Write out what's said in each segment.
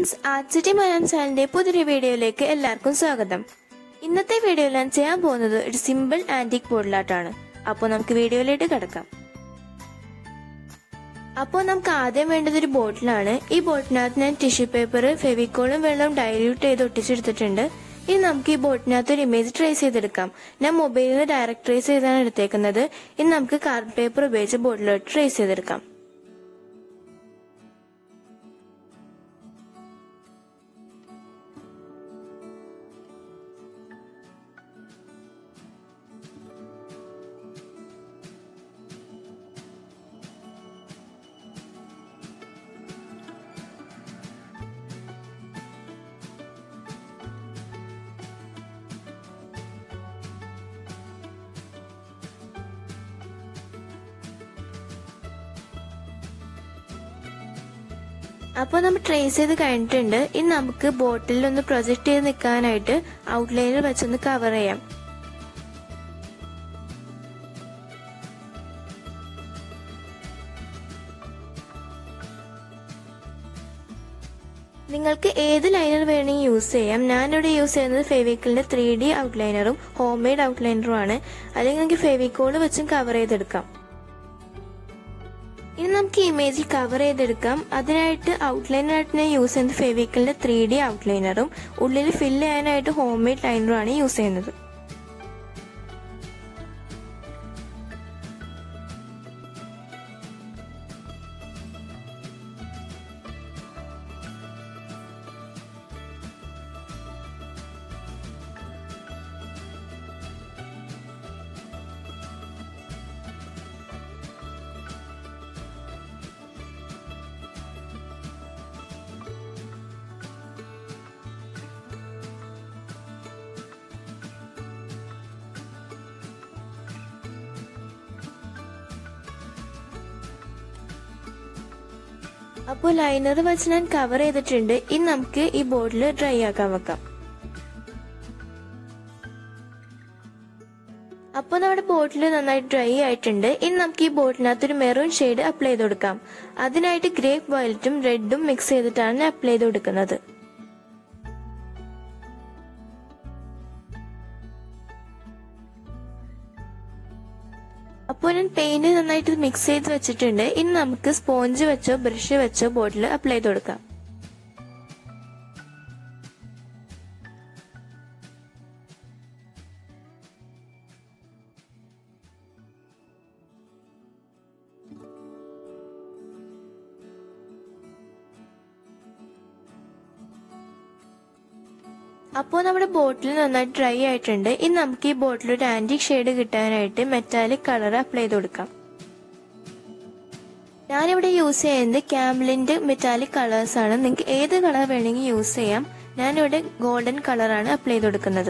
friends ആർട്സിറ്റി Malayalam ചാനലിന്റെ പുതിയൊരു വീഡിയോയിലേക്ക് എല്ലാവർക്കും സ്വാഗതം ഇന്നത്തെ വീഡിയോയിൽ ഞാൻ ചെയ്യാൻ പോകുന്നത് ഒരു സിമ്പിൾ ആന്റിക് ബോട്ടിലാട്ടാണ് അപ്പോൾ നമുക്ക് വീഡിയോയിലേക്ക് കിടക്കാം അപ്പോൾ നമുക്ക് ആദ്യം വേണ്ടത് ഒരു ബോട്ടിലാണ് ഈ ബോട്ടിനകത്ത് ഞാൻ ടിഷ്യൂ പേപ്പർ ഫെവിക്കോളും വെള്ളം ഡൈല്യൂട്ട് ചെയ്ത് ഒട്ടിച്ചെടുത്തിട്ടുണ്ട് ഇനി നമുക്ക് ഈ ബോട്ടിനകത്ത് ഒരു ഇമേജ് ട്രേസ് ചെയ്തെടുക്കാം ഞാൻ മൊബൈലിൽ നിന്ന് ഡയറക്റ്റ് ട്രേസ് ചെയ്താണ് എടുത്തേക്കുന്നത് ഇനി നമുക്ക് കാർഡ് പേപ്പർ ഉപയോഗിച്ച് ബോട്ടിലോട്ട് ട്രേസ് ചെയ്തെടുക്കാം അപ്പോൾ നമ്മൾ ട്രേസ് ചെയ്ത് കഴിഞ്ഞിട്ടുണ്ട് ഇനി നമുക്ക് ബോട്ടിൽ ഒന്ന് പ്രൊജക്ട് ചെയ്ത് നിൽക്കാനായിട്ട് ഔട്ട്ലൈനർ വെച്ചൊന്ന് കവർ ചെയ്യാം നിങ്ങൾക്ക് ഏത് ലൈനർ വേണമെങ്കിൽ യൂസ് ചെയ്യാം ഞാനിവിടെ യൂസ് ചെയ്യുന്നത് ഫെവിക്കലിന്റെ ത്രീ ഡി ഔട്ട്ലൈനറും ഹോം മെയ്ഡ് ഔട്ട്ലൈനറും ആണ് അല്ലെങ്കിൽ നിങ്ങൾക്ക് ഫെവിക്കോൾ വെച്ചും കവർ ചെയ്തെടുക്കാം ഇനി നമുക്ക് ഇമേജ് കവർ ചെയ്തെടുക്കാം അതിനായിട്ട് ഔട്ട്ലൈനറായിട്ട് ഞാൻ യൂസ് ചെയ്യുന്നത് ഫെവിക്കലിന്റെ ത്രീ ഡി ഔട്ട്ലൈനറും ഉള്ളിൽ ഫില്ല് ചെയ്യാനായിട്ട് ഹോം മെയ്ഡ് ലൈനറും ആണ് യൂസ് ചെയ്യുന്നത് അപ്പോൾ ലൈനർ വെച്ച് ഞാൻ കവർ ചെയ്തിട്ടുണ്ട് ഇനി നമുക്ക് ഈ ബോർഡിൽ ഡ്രൈ ആക്കാൻ വെക്കാം അപ്പോൾ നമ്മുടെ ബോട്ടിൽ നന്നായിട്ട് ഡ്രൈ ആയിട്ടുണ്ട് ഇനി നമുക്ക് ഈ ബോട്ടിനകത്ത് ഒരു മെറൂൺ ഷെയ്ഡ് അപ്ലൈ ചെയ്ത് കൊടുക്കാം അതിനായിട്ട് ഗ്രേപ്പ് വയലറ്റും റെഡും മിക്സ് ചെയ്തിട്ടാണ് അപ്ലൈ ചെയ്ത് കൊടുക്കുന്നത് അപ്പോൾ ഞാൻ പെയിന്റ് നന്നായിട്ട് മിക്സ് ചെയ്ത് വെച്ചിട്ടുണ്ട് ഇനി നമുക്ക് സ്പോഞ്ച് വെച്ചോ ബ്രഷ് വെച്ചോ ബോട്ടിൽ അപ്ലൈ ചെയ്ത് കൊടുക്കാം അപ്പോൾ നമ്മുടെ ബോട്ടിൽ നന്നായിട്ട് ഡ്രൈ ആയിട്ടുണ്ട് ഇനി നമുക്ക് ഈ ബോട്ടിൽ ഒരു ആന്റിക് ഷെയ്ഡ് കിട്ടാനായിട്ട് മെറ്റാലിക് കളർ അപ്ലൈ ചെയ്ത് കൊടുക്കാം ഞാനിവിടെ യൂസ് ചെയ്യുന്നത് ക്യാമലിന്റെ മെറ്റാലിക് കളേഴ്സ് ആണ് നിങ്ങൾക്ക് ഏത് കളർ വേണമെങ്കിൽ യൂസ് ചെയ്യാം ഞാനിവിടെ ഗോൾഡൻ കളറാണ് അപ്ലൈ ചെയ്ത് കൊടുക്കുന്നത്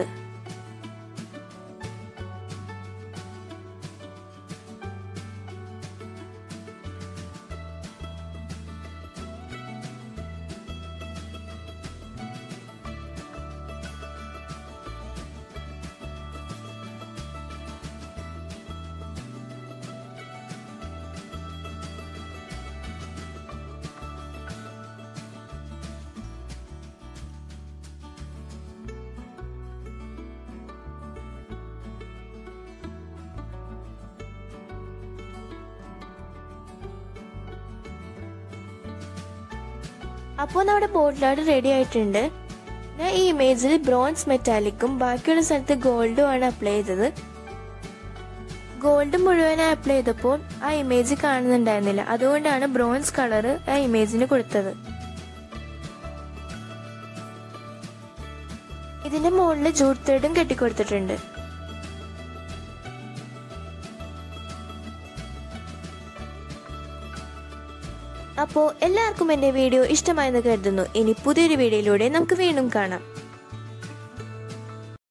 അപ്പോൾ നമ്മുടെ ബോട്ടിലായിട്ട് റെഡി ആയിട്ടുണ്ട് ഞാൻ ഈ ഇമേജിൽ ബ്രോൺസ് മെറ്റാലിക്കും ബാക്കിയുള്ള സ്ഥലത്ത് ഗോൾഡും ആണ് അപ്ലൈ ചെയ്തത് ഗോൾഡ് മുഴുവനായി അപ്ലൈ ചെയ്തപ്പോൾ ആ ഇമേജ് കാണുന്നുണ്ടായിരുന്നില്ല അതുകൊണ്ടാണ് ബ്രോൺസ് കളർ ആ ഇമേജിന് കൊടുത്തത് ഇതിന്റെ മുകളിൽ ജൂട്ട് ത്രെഡും കെട്ടിക്കൊടുത്തിട്ടുണ്ട് അപ്പോൾ എല്ലാവർക്കും എൻ്റെ വീഡിയോ ഇഷ്ടമായെന്ന് കരുതുന്നു ഇനി പുതിയൊരു വീഡിയോയിലൂടെ നമുക്ക് വീണ്ടും കാണാം